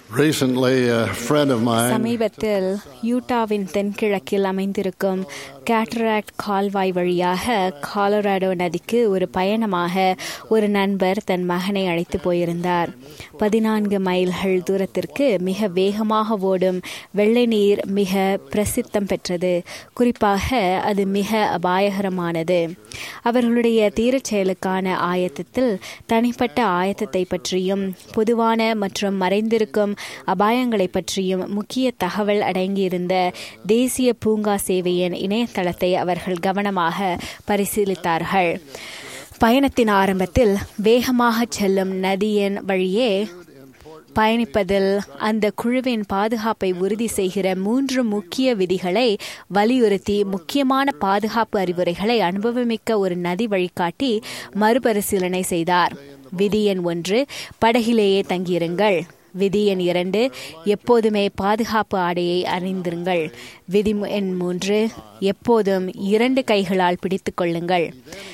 Recently, a friend of mine சமீபத்தில் யூட்டாவின் தென்கிழக்கில் அமைந்திருக்கும் cataract கால்வாய் வழியாக காலராடோ நதிக்கு ஒரு பயணமாக ஒரு நண்பர் தன் மகனை அழைத்து போயிருந்தார் பதினான்கு மைல்கள் தூரத்திற்கு மிக வேகமாக ஓடும் வெள்ளை நீர் மிக பிரசித்தம் பெற்றது குறிப்பாக அது மிக அபாயகரமானது அவர்களுடைய தீரச் செயலுக்கான ஆயத்தத்தில் தனிப்பட்ட ஆயத்தத்தை பற்றியும் பொதுவான மற்றும் மறைந்திருக்கும் அபாயங்களை பற்றியும் முக்கிய தகவல் அடங்கியிருந்த தேசிய பூங்கா சேவையின் இணையதளத்தை அவர்கள் கவனமாக பரிசீலித்தார்கள் பயணத்தின் ஆரம்பத்தில் வேகமாக செல்லும் நதியின் வழியே பயணிப்பதில் அந்த குழுவின் பாதுகாப்பை உறுதி செய்கிற மூன்று முக்கிய விதிகளை வலியுறுத்தி முக்கியமான பாதுகாப்பு அறிவுரைகளை அனுபவமிக்க ஒரு நதி வழிகாட்டி மறுபரிசீலனை செய்தார் விதி எண் ஒன்று படகிலேயே தங்கியிருங்கள் விதி எண் இரண்டு எப்போதுமே பாதுகாப்பு ஆடையை அணிந்திருங்கள் விதி எண் மூன்று எப்போதும் இரண்டு கைகளால் பிடித்துக் கொள்ளுங்கள்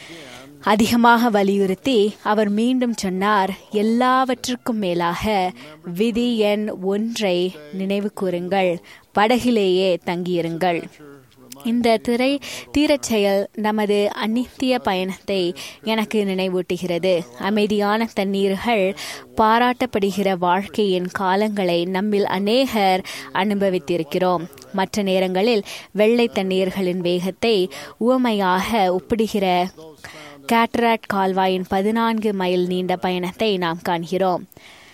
அதிகமாக வலியுறுத்தி அவர் மீண்டும் சொன்னார் எல்லாவற்றுக்கும் மேலாக விதி எண் ஒன்றை நினைவு கூறுங்கள் படகிலேயே தங்கியிருங்கள் இந்த திரை தீரச் செயல் நமது அந்நித்திய பயணத்தை எனக்கு நினைவூட்டுகிறது அமைதியான தண்ணீர்கள் பாராட்டப்படுகிற வாழ்க்கையின் காலங்களை நம்மில் அநேகர் அனுபவித்திருக்கிறோம் மற்ற நேரங்களில் வெள்ளை தண்ணீர்களின் வேகத்தை உவமையாக ஒப்பிடுகிற கேட்ராட் கால்வாயின் பதினான்கு மைல் நீண்ட பயணத்தை நாம் காண்கிறோம்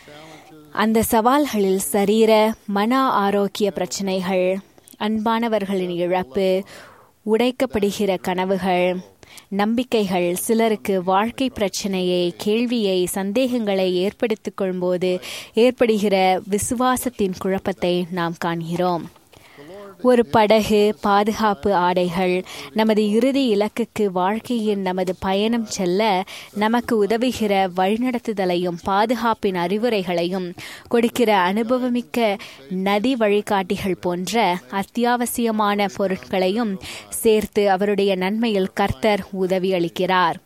அந்த சவால்களில் சரீர மன ஆரோக்கிய பிரச்சனைகள் அன்பானவர்களின் இழப்பு உடைக்கப்படுகிற கனவுகள் நம்பிக்கைகள் சிலருக்கு வாழ்க்கை பிரச்சனையை கேள்வியை சந்தேகங்களை ஏற்படுத்திக் கொள்ளும்போது ஏற்படுகிற விசுவாசத்தின் குழப்பத்தை நாம் காண்கிறோம் ஒரு படகு பாதுகாப்பு ஆடைகள் நமது இறுதி இலக்குக்கு வாழ்க்கையின் நமது பயணம் செல்ல நமக்கு உதவுகிற வழிநடத்துதலையும் பாதுகாப்பின் அறிவுரைகளையும் கொடுக்கிற அனுபவமிக்க நதி வழிகாட்டிகள் போன்ற அத்தியாவசியமான பொருட்களையும் சேர்த்து அவருடைய நன்மையில் கர்த்தர் உதவி அளிக்கிறார்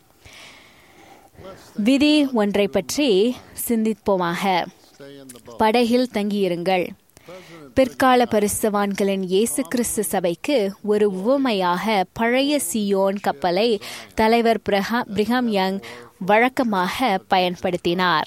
விதி ஒன்றை பற்றி சிந்திப்போமாக படகில் தங்கியிருங்கள் பிற்கால பரிசுவான்களின் இயேசு கிறிஸ்து சபைக்கு ஒரு உவமையாக பழைய சியோன் கப்பலை தலைவர் பிரிகம் யங் வழக்கமாக பயன்படுத்தினார்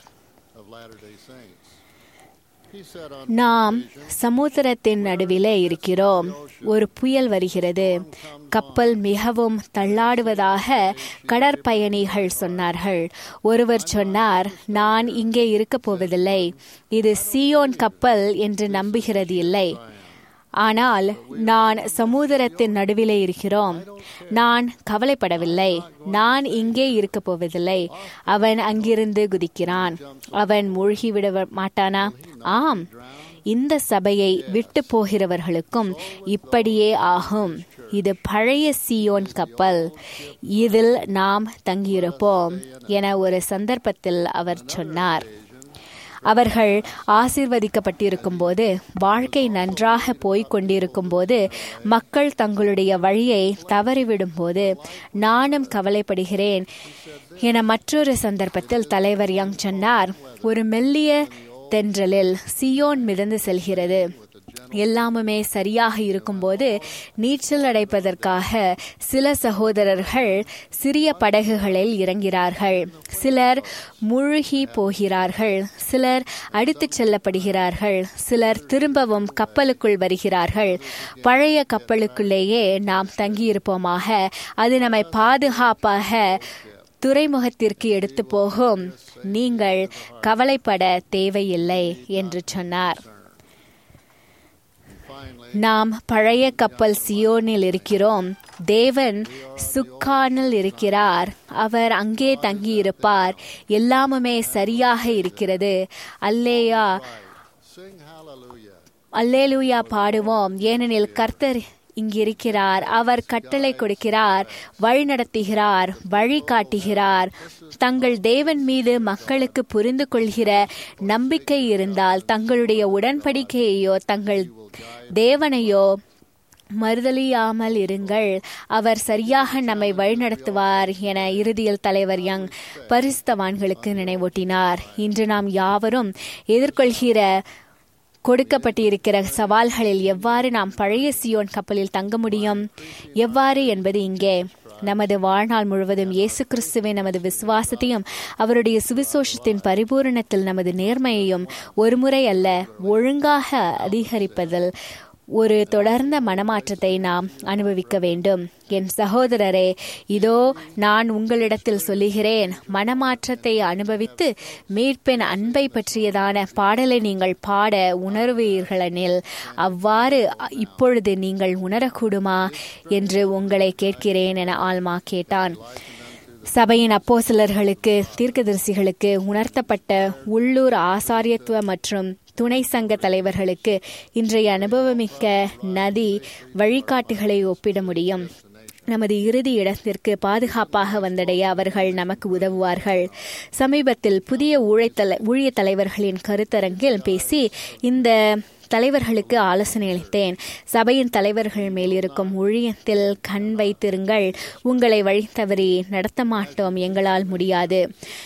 நாம் சமுத்திரத்தின் நடுவிலே இருக்கிறோம் ஒரு புயல் வருகிறது கப்பல் மிகவும் தள்ளாடுவதாக கடற்பயணிகள் சொன்னார்கள் ஒருவர் சொன்னார் நான் இங்கே இருக்கப் போவதில்லை இது சியோன் கப்பல் என்று நம்புகிறது இல்லை ஆனால் நான் சமுதிரத்தின் நடுவிலே இருக்கிறோம் நான் கவலைப்படவில்லை நான் இங்கே இருக்கப் போவதில்லை அவன் அங்கிருந்து குதிக்கிறான் அவன் மூழ்கிவிட மாட்டானா ஆம் இந்த சபையை விட்டு போகிறவர்களுக்கும் இப்படியே ஆகும் இது பழைய சியோன் கப்பல் இதில் நாம் தங்கியிருப்போம் என ஒரு சந்தர்ப்பத்தில் அவர் சொன்னார் அவர்கள் ஆசிர்வதிக்கப்பட்டிருக்கும் போது வாழ்க்கை நன்றாக போய்க் கொண்டிருக்கும் போது மக்கள் தங்களுடைய வழியை தவறிவிடும் போது நானும் கவலைப்படுகிறேன் என மற்றொரு சந்தர்ப்பத்தில் தலைவர் யங் சொன்னார் ஒரு மெல்லிய தென்றலில் சியோன் மிதந்து செல்கிறது எல்லாமுமே சரியாக இருக்கும்போது நீச்சல் அடைப்பதற்காக சில சகோதரர்கள் சிறிய படகுகளில் இறங்கிறார்கள் சிலர் மூழ்கி போகிறார்கள் சிலர் அடித்துச் செல்லப்படுகிறார்கள் சிலர் திரும்பவும் கப்பலுக்குள் வருகிறார்கள் பழைய கப்பலுக்குள்ளேயே நாம் தங்கியிருப்போமாக அது நம்மை பாதுகாப்பாக துறைமுகத்திற்கு எடுத்து போகும் நீங்கள் கவலைப்பட தேவையில்லை என்று சொன்னார் நாம் பழைய கப்பல் சியோனில் இருக்கிறோம் தேவன் சுக்கானில் இருக்கிறார் அவர் அங்கே தங்கியிருப்பார் எல்லாமுமே சரியாக இருக்கிறது அல்லேயா அல்லேலூயா பாடுவோம் ஏனெனில் கர்த்தர் இங்கிருக்கிறார் அவர் கட்டளை கொடுக்கிறார் வழி நடத்துகிறார் வழி காட்டுகிறார் தங்கள் தேவன் மீது மக்களுக்கு புரிந்து கொள்கிற நம்பிக்கை இருந்தால் தங்களுடைய உடன்படிக்கையையோ தங்கள் தேவனையோ மறுதலியாமல் இருங்கள் அவர் சரியாக நம்மை வழிநடத்துவார் என இறுதியில் தலைவர் யங் பரிசுத்தவான்களுக்கு நினைவூட்டினார் இன்று நாம் யாவரும் எதிர்கொள்கிற கொடுக்கப்பட்டிருக்கிற சவால்களில் எவ்வாறு நாம் பழைய சியோன் கப்பலில் தங்க முடியும் எவ்வாறு என்பது இங்கே நமது வாழ்நாள் முழுவதும் இயேசு கிறிஸ்துவை நமது விசுவாசத்தையும் அவருடைய சுவிசோஷத்தின் பரிபூரணத்தில் நமது நேர்மையையும் ஒருமுறை அல்ல ஒழுங்காக அதிகரிப்பதில் ஒரு தொடர்ந்த மனமாற்றத்தை நாம் அனுபவிக்க வேண்டும் என் சகோதரரே இதோ நான் உங்களிடத்தில் சொல்லுகிறேன் மனமாற்றத்தை அனுபவித்து மீட்பின் அன்பை பற்றியதான பாடலை நீங்கள் பாட உணர்வீர்களெனில் அவ்வாறு இப்பொழுது நீங்கள் உணரக்கூடுமா என்று உங்களை கேட்கிறேன் என ஆல்மா கேட்டான் சபையின் அப்போசிலர்களுக்கு தீர்க்கதரிசிகளுக்கு உணர்த்தப்பட்ட உள்ளூர் ஆசாரியத்துவ மற்றும் துணை சங்க தலைவர்களுக்கு இன்றைய அனுபவமிக்க நதி வழிகாட்டுகளை ஒப்பிட முடியும் நமது இறுதி இடத்திற்கு பாதுகாப்பாக வந்தடைய அவர்கள் நமக்கு உதவுவார்கள் சமீபத்தில் புதிய ஊழியத்தலை ஊழிய தலைவர்களின் கருத்தரங்கில் பேசி இந்த தலைவர்களுக்கு ஆலோசனை அளித்தேன் சபையின் தலைவர்கள் மேல் இருக்கும் ஊழியத்தில் கண் வைத்திருங்கள் உங்களை வழி தவறி நடத்த மாட்டோம் எங்களால் முடியாது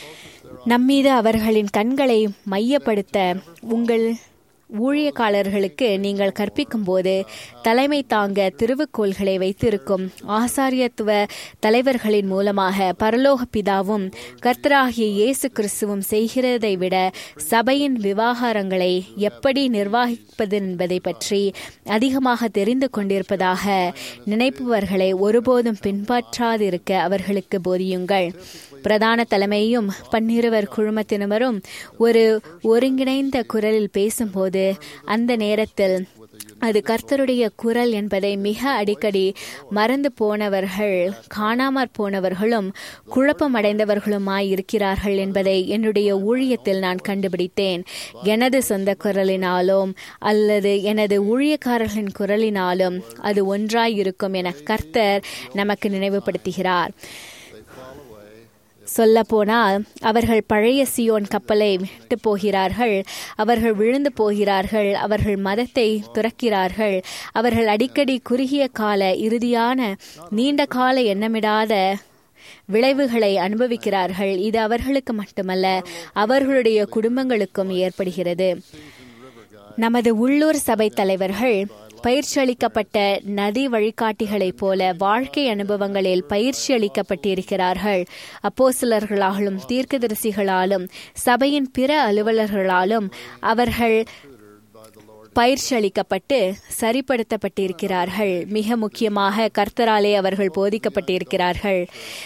நம்மீது அவர்களின் கண்களை மையப்படுத்த உங்கள் ஊழியக்காரர்களுக்கு நீங்கள் கற்பிக்கும் போது தலைமை தாங்க திருவுக்கோள்களை வைத்திருக்கும் ஆசாரியத்துவ தலைவர்களின் மூலமாக பரலோக பிதாவும் கர்த்தராகிய இயேசு கிறிஸ்துவும் செய்கிறதை விட சபையின் விவகாரங்களை எப்படி நிர்வகிப்பது என்பதை பற்றி அதிகமாக தெரிந்து கொண்டிருப்பதாக நினைப்பவர்களை ஒருபோதும் பின்பற்றாதிருக்க அவர்களுக்கு போதியுங்கள் பிரதான தலைமையும் பன்னிருவர் குழுமத்தினரும் ஒரு ஒருங்கிணைந்த குரலில் பேசும்போது அந்த நேரத்தில் அது கர்த்தருடைய குரல் என்பதை மிக அடிக்கடி மறந்து போனவர்கள் காணாமற் போனவர்களும் குழப்பமடைந்தவர்களுமாய் இருக்கிறார்கள் என்பதை என்னுடைய ஊழியத்தில் நான் கண்டுபிடித்தேன் எனது சொந்த குரலினாலும் அல்லது எனது ஊழியக்காரர்களின் குரலினாலும் அது ஒன்றாய் இருக்கும் என கர்த்தர் நமக்கு நினைவுபடுத்துகிறார் சொல்லப்போனால் அவர்கள் பழைய சியோன் கப்பலை விட்டு போகிறார்கள் அவர்கள் விழுந்து போகிறார்கள் அவர்கள் மதத்தை துறக்கிறார்கள் அவர்கள் அடிக்கடி குறுகிய கால இறுதியான நீண்ட கால எண்ணமிடாத விளைவுகளை அனுபவிக்கிறார்கள் இது அவர்களுக்கு மட்டுமல்ல அவர்களுடைய குடும்பங்களுக்கும் ஏற்படுகிறது நமது உள்ளூர் சபை தலைவர்கள் பயிற்சி அளிக்கப்பட்ட நதி வழிகாட்டிகளைப் போல வாழ்க்கை அனுபவங்களில் பயிற்சி அளிக்கப்பட்டிருக்கிறார்கள் அப்போசிலர்களாலும் தீர்க்கதரிசிகளாலும் சபையின் பிற அலுவலர்களாலும் அவர்கள் பயிற்சி அளிக்கப்பட்டு சரிப்படுத்தப்பட்டிருக்கிறார்கள் மிக முக்கியமாக கர்த்தராலே அவர்கள் போதிக்கப்பட்டிருக்கிறார்கள்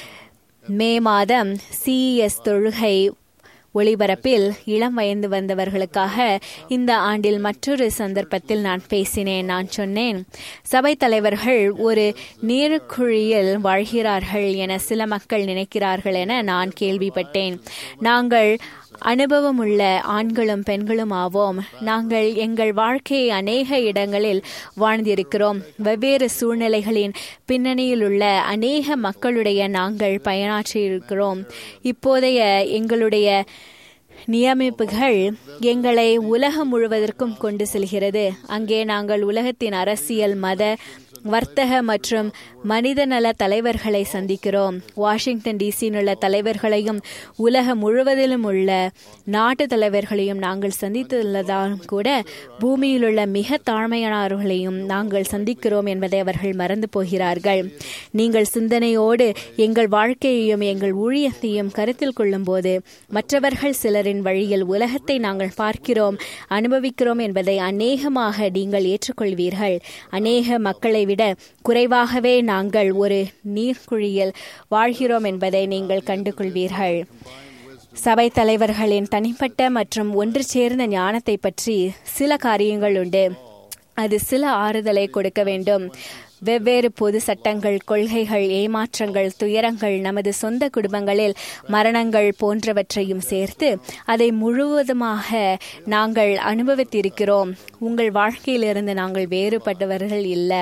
மே மாதம் சிஎஸ் தொழுகை ஒளிபரப்பில் இளம் வயது வந்தவர்களுக்காக இந்த ஆண்டில் மற்றொரு சந்தர்ப்பத்தில் நான் பேசினேன் நான் சொன்னேன் சபை தலைவர்கள் ஒரு நீருக்குழியில் வாழ்கிறார்கள் என சில மக்கள் நினைக்கிறார்கள் என நான் கேள்விப்பட்டேன் நாங்கள் அனுபவமுள்ள ஆண்களும் பெண்களும் ஆவோம் நாங்கள் எங்கள் வாழ்க்கையை அநேக இடங்களில் வாழ்ந்திருக்கிறோம் வெவ்வேறு சூழ்நிலைகளின் பின்னணியில் உள்ள அநேக மக்களுடைய நாங்கள் பயனாற்றியிருக்கிறோம் இப்போதைய எங்களுடைய நியமிப்புகள் எங்களை உலகம் முழுவதற்கும் கொண்டு செல்கிறது அங்கே நாங்கள் உலகத்தின் அரசியல் மத வர்த்தக மற்றும் மனிதநல தலைவர்களை சந்திக்கிறோம் வாஷிங்டன் டிசியில் உள்ள தலைவர்களையும் உலகம் முழுவதிலும் உள்ள நாட்டு தலைவர்களையும் நாங்கள் சந்தித்துள்ளதாலும் கூட பூமியில் உள்ள மிக தாழ்மையானவர்களையும் நாங்கள் சந்திக்கிறோம் என்பதை அவர்கள் மறந்து போகிறார்கள் நீங்கள் சிந்தனையோடு எங்கள் வாழ்க்கையையும் எங்கள் ஊழியத்தையும் கருத்தில் கொள்ளும்போது மற்றவர்கள் சிலரின் வழியில் உலகத்தை நாங்கள் பார்க்கிறோம் அனுபவிக்கிறோம் என்பதை அநேகமாக நீங்கள் ஏற்றுக்கொள்வீர்கள் அநேக மக்களை விட குறைவாகவே நாங்கள் ஒரு நீர்க்குழியில் வாழ்கிறோம் என்பதை நீங்கள் கண்டுகொள்வீர்கள் சபை தலைவர்களின் தனிப்பட்ட மற்றும் ஒன்று சேர்ந்த ஞானத்தை பற்றி சில காரியங்கள் உண்டு அது சில ஆறுதலை கொடுக்க வேண்டும் வெவ்வேறு பொது சட்டங்கள் கொள்கைகள் ஏமாற்றங்கள் துயரங்கள் நமது சொந்த குடும்பங்களில் மரணங்கள் போன்றவற்றையும் சேர்த்து அதை முழுவதுமாக நாங்கள் அனுபவித்திருக்கிறோம் உங்கள் வாழ்க்கையிலிருந்து நாங்கள் வேறுபட்டவர்கள் இல்லை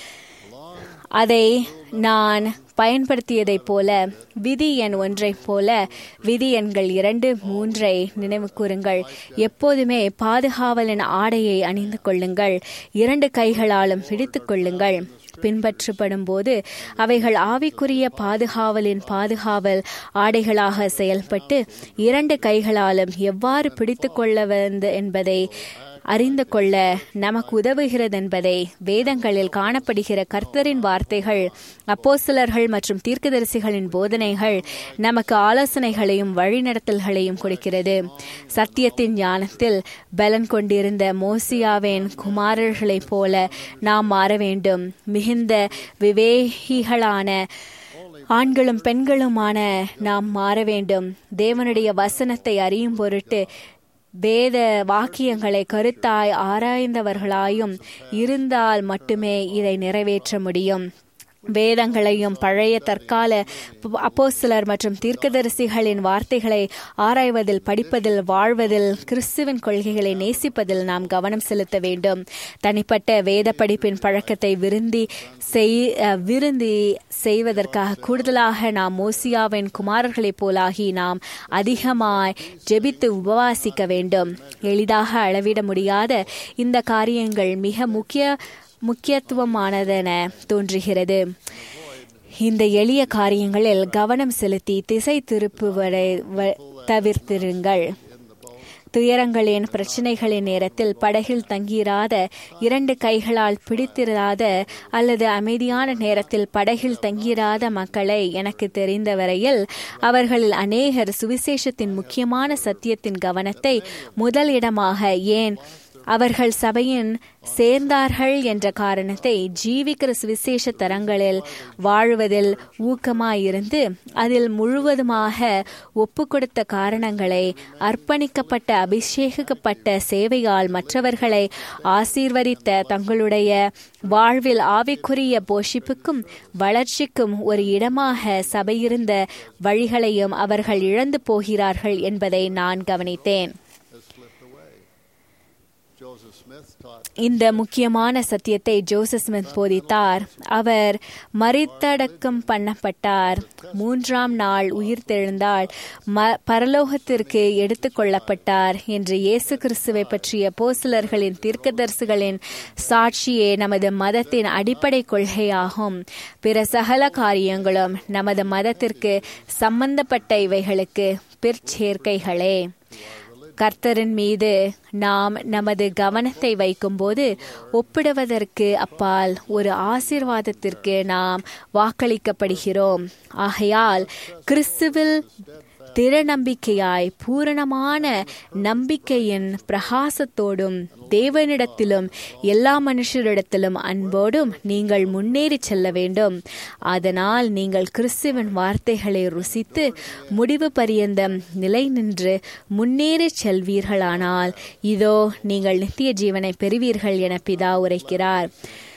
அதை நான் பயன்படுத்தியதைப் போல விதி எண் ஒன்றைப் போல விதி எண்கள் இரண்டு மூன்றை நினைவு கூறுங்கள் எப்போதுமே பாதுகாவலின் ஆடையை அணிந்து கொள்ளுங்கள் இரண்டு கைகளாலும் பிடித்து கொள்ளுங்கள் பின்பற்றப்படும் போது அவைகள் ஆவிக்குரிய பாதுகாவலின் பாதுகாவல் ஆடைகளாக செயல்பட்டு இரண்டு கைகளாலும் எவ்வாறு பிடித்து கொள்ள வந்து என்பதை அறிந்து கொள்ள நமக்கு உதவுகிறது என்பதை வேதங்களில் காணப்படுகிற கர்த்தரின் வார்த்தைகள் அப்போஸ்தலர்கள் மற்றும் தீர்க்கதரிசிகளின் போதனைகள் நமக்கு ஆலோசனைகளையும் வழிநடத்தல்களையும் கொடுக்கிறது சத்தியத்தின் ஞானத்தில் பலன் கொண்டிருந்த மோசியாவின் குமாரர்களைப் போல நாம் மாற வேண்டும் மிகுந்த விவேகிகளான ஆண்களும் பெண்களுமான நாம் மாற வேண்டும் தேவனுடைய வசனத்தை அறியும் பொருட்டு வேத வாக்கியங்களை கருத்தாய் ஆராய்ந்தவர்களாயும் இருந்தால் மட்டுமே இதை நிறைவேற்ற முடியும் வேதங்களையும் பழைய தற்கால அப்போஸ்தலர் மற்றும் தீர்க்கதரிசிகளின் வார்த்தைகளை ஆராய்வதில் படிப்பதில் வாழ்வதில் கிறிஸ்துவின் கொள்கைகளை நேசிப்பதில் நாம் கவனம் செலுத்த வேண்டும் தனிப்பட்ட வேத படிப்பின் பழக்கத்தை விருந்தி செய் விருந்தி செய்வதற்காக கூடுதலாக நாம் மோசியாவின் குமாரர்களைப் போலாகி நாம் அதிகமாய் ஜெபித்து உபவாசிக்க வேண்டும் எளிதாக அளவிட முடியாத இந்த காரியங்கள் மிக முக்கிய முக்கியத்துவமானதென தோன்றுகிறது இந்த எளிய காரியங்களில் கவனம் செலுத்தி திசை திருப்புவதை தவிர்த்திருங்கள் துயரங்களின் பிரச்சனைகளின் நேரத்தில் படகில் தங்கியிராத இரண்டு கைகளால் பிடித்திராத அல்லது அமைதியான நேரத்தில் படகில் தங்கியிராத மக்களை எனக்கு தெரிந்த வரையில் அவர்களில் அநேகர் சுவிசேஷத்தின் முக்கியமான சத்தியத்தின் கவனத்தை முதலிடமாக ஏன் அவர்கள் சபையின் சேர்ந்தார்கள் என்ற காரணத்தை ஜீவிக்கிற சுவிசேஷ தரங்களில் வாழ்வதில் ஊக்கமாயிருந்து அதில் முழுவதுமாக ஒப்பு கொடுத்த காரணங்களை அர்ப்பணிக்கப்பட்ட அபிஷேகிக்கப்பட்ட சேவையால் மற்றவர்களை ஆசீர்வதித்த தங்களுடைய வாழ்வில் ஆவிக்குரிய போஷிப்புக்கும் வளர்ச்சிக்கும் ஒரு இடமாக சபையிருந்த வழிகளையும் அவர்கள் இழந்து போகிறார்கள் என்பதை நான் கவனித்தேன் இந்த முக்கியமான சத்தியத்தை ஜோசப் ஸ்மித் போதித்தார் அவர் மறித்தடக்கம் பண்ணப்பட்டார் மூன்றாம் நாள் உயிர் தெழுந்தால் ம பரலோகத்திற்கு எடுத்துக்கொள்ளப்பட்டார் என்று இயேசு கிறிஸ்துவை பற்றிய போசிலர்களின் தீர்க்கதரிசிகளின் சாட்சியே நமது மதத்தின் அடிப்படை கொள்கையாகும் பிற சகல காரியங்களும் நமது மதத்திற்கு சம்பந்தப்பட்ட இவைகளுக்கு பிற்சேர்க்கைகளே கர்த்தரின் மீது நாம் நமது கவனத்தை வைக்கும்போது ஒப்பிடுவதற்கு அப்பால் ஒரு ஆசீர்வாதத்திற்கு நாம் வாக்களிக்கப்படுகிறோம் ஆகையால் கிறிஸ்துவில் திருநம்பிக்கையாய் பூரணமான நம்பிக்கையின் பிரகாசத்தோடும் தேவனிடத்திலும் எல்லா மனுஷரிடத்திலும் அன்போடும் நீங்கள் முன்னேறி செல்ல வேண்டும் அதனால் நீங்கள் கிறிஸ்துவின் வார்த்தைகளை ருசித்து முடிவு பரியந்தம் நிலை நின்று முன்னேறி செல்வீர்களானால் இதோ நீங்கள் நித்திய ஜீவனை பெறுவீர்கள் என பிதா உரைக்கிறார்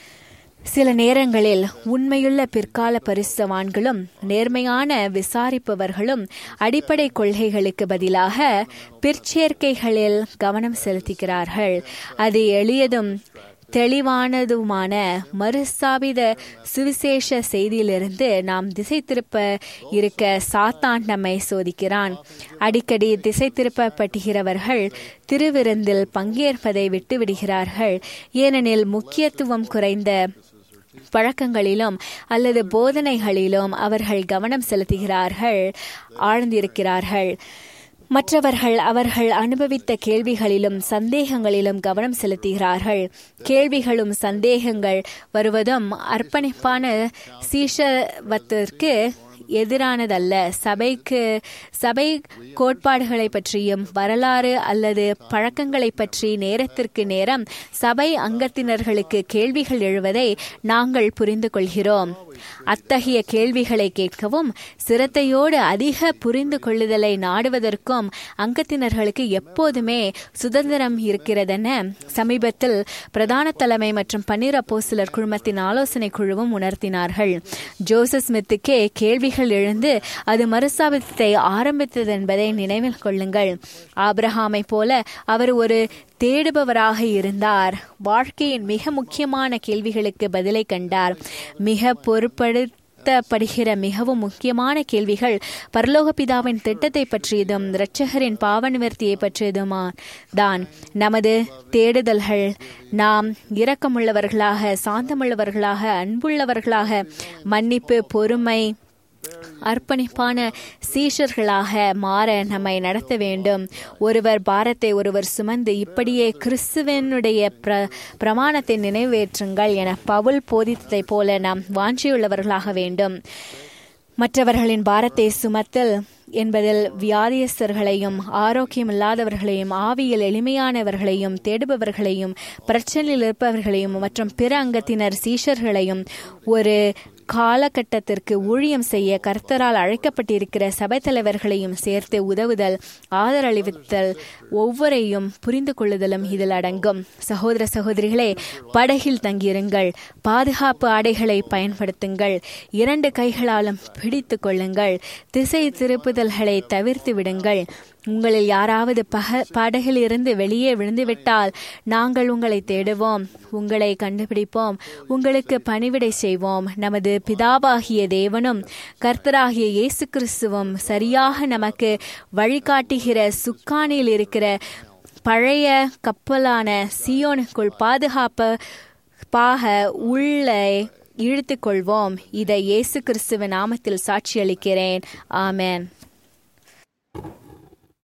சில நேரங்களில் உண்மையுள்ள பிற்கால பரிசுவான்களும் நேர்மையான விசாரிப்பவர்களும் அடிப்படை கொள்கைகளுக்கு பதிலாக பிற்சேர்க்கைகளில் கவனம் செலுத்துகிறார்கள் அது எளியதும் தெளிவானதுமான மறுஸ்தாபித சுவிசேஷ செய்தியிலிருந்து நாம் திசை திருப்ப இருக்க சாத்தான் நம்மை சோதிக்கிறான் அடிக்கடி திசை திருப்பப்பட்டுகிறவர்கள் திருவிருந்தில் பங்கேற்பதை விட்டுவிடுகிறார்கள் ஏனெனில் முக்கியத்துவம் குறைந்த பழக்கங்களிலும் அல்லது போதனைகளிலும் அவர்கள் கவனம் செலுத்துகிறார்கள் ஆழ்ந்திருக்கிறார்கள் மற்றவர்கள் அவர்கள் அனுபவித்த கேள்விகளிலும் சந்தேகங்களிலும் கவனம் செலுத்துகிறார்கள் கேள்விகளும் சந்தேகங்கள் வருவதும் அர்ப்பணிப்பான சீஷவத்திற்கு எதிரானதல்ல சபைக்கு சபை கோட்பாடுகளை பற்றியும் வரலாறு அல்லது பழக்கங்களை பற்றி நேரத்திற்கு நேரம் சபை அங்கத்தினர்களுக்கு கேள்விகள் எழுவதை நாங்கள் புரிந்து கொள்கிறோம் அத்தகைய கேள்விகளை கேட்கவும் சிரத்தையோடு அதிக புரிந்து கொள்ளுதலை நாடுவதற்கும் அங்கத்தினர்களுக்கு எப்போதுமே சுதந்திரம் இருக்கிறதென சமீபத்தில் பிரதான தலைமை மற்றும் பன்னீர் அப்போசிலர் குழுமத்தின் ஆலோசனை குழுவும் உணர்த்தினார்கள் ஜோசப் ஸ்மித்துக்கே கேள்விகள் எழுந்து அது மறுசாபத்தை ஆரம்பித்தது என்பதை நினைவில் கொள்ளுங்கள் ஆப்ரஹாமை போல அவர் ஒரு தேடுபவராக இருந்தார் வாழ்க்கையின் மிக முக்கியமான கேள்விகளுக்கு பதிலை கண்டார் மிக பொறுப்படுத்தப்படுகிற மிகவும் முக்கியமான கேள்விகள் பரலோக பிதாவின் திட்டத்தை பற்றியதும் இரட்சகரின் பாவ நிவர்த்தியை பற்றியதுமா தான் நமது தேடுதல்கள் நாம் இரக்கமுள்ளவர்களாக சாந்தமுள்ளவர்களாக அன்புள்ளவர்களாக மன்னிப்பு பொறுமை அர்ப்பணிப்பான சீஷர்களாக மாற நம்மை நடத்த வேண்டும் ஒருவர் பாரத்தை ஒருவர் சுமந்து இப்படியே கிறிஸ்துவனுடைய பிர பிரமாணத்தை நிறைவேற்றுங்கள் என பவுல் போதித்ததைப் போல நாம் வாஞ்சியுள்ளவர்களாக வேண்டும் மற்றவர்களின் பாரத்தை சுமத்தல் என்பதில் வியாதியஸ்தர்களையும் ஆரோக்கியமில்லாதவர்களையும் ஆவியில் எளிமையானவர்களையும் தேடுபவர்களையும் பிரச்சனையில் இருப்பவர்களையும் மற்றும் பிற அங்கத்தினர் சீஷர்களையும் ஒரு காலகட்டத்திற்கு ஊழியம் செய்ய கர்த்தரால் அழைக்கப்பட்டிருக்கிற சபை தலைவர்களையும் சேர்த்து உதவுதல் ஆதரளித்தல் ஒவ்வொரையும் புரிந்து கொள்ளுதலும் இதில் அடங்கும் சகோதர சகோதரிகளே படகில் தங்கியிருங்கள் பாதுகாப்பு ஆடைகளை பயன்படுத்துங்கள் இரண்டு கைகளாலும் பிடித்து கொள்ளுங்கள் திசை திருப்புதல்களை தவிர்த்து விடுங்கள் உங்களில் யாராவது பக படகில் இருந்து வெளியே விழுந்துவிட்டால் நாங்கள் உங்களை தேடுவோம் உங்களை கண்டுபிடிப்போம் உங்களுக்கு பணிவிடை செய்வோம் நமது பிதாவாகிய தேவனும் கர்த்தராகிய இயேசு கிறிஸ்துவும் சரியாக நமக்கு வழிகாட்டுகிற சுக்கானில் இருக்கிற பழைய கப்பலான சியோனுக்குள் பாதுகாப்பு பாக உள்ளே இழுத்து கொள்வோம் இதை இயேசு கிறிஸ்துவ நாமத்தில் சாட்சியளிக்கிறேன் ஆமேன்